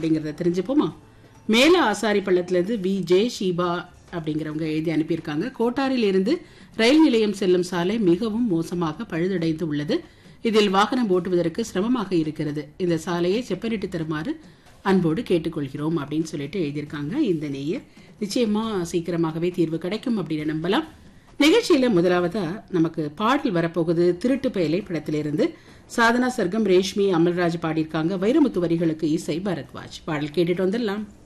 அப்படிங்கறத தெரிஞ்சுப்போமா மேல ஆசாரி பள்ளத்திலிருந்து வி ஜெய் ஷீபா அப்படிங்கிறவங்க எழுதி அனுப்பியிருக்காங்க கோட்டாரில் இருந்து ரயில் நிலையம் செல்லும் சாலை மிகவும் மோசமாக பழுதடைந்து உள்ளது இதில் வாகனம் ஓட்டுவதற்கு சிரமமாக இருக்கிறது இந்த சாலையை செப்பனிட்டு தருமாறு அன்போடு கேட்டுக்கொள்கிறோம் அப்படின்னு சொல்லிட்டு எழுதியிருக்காங்க இந்த நேயர் நிச்சயமா சீக்கிரமாகவே தீர்வு கிடைக்கும் அப்படின்னு நம்பலாம் நிகழ்ச்சியில முதலாவதா நமக்கு பாடல் வரப்போகுது திருட்டு பயலை படத்திலிருந்து சாதனா சர்க்கம் ரேஷ்மி அமல்ராஜ் பாடியிருக்காங்க வைரமுத்து வரிகளுக்கு இசை பரத்வாஜ் பாடல் கேட்டுட்டு வந்துடலாம்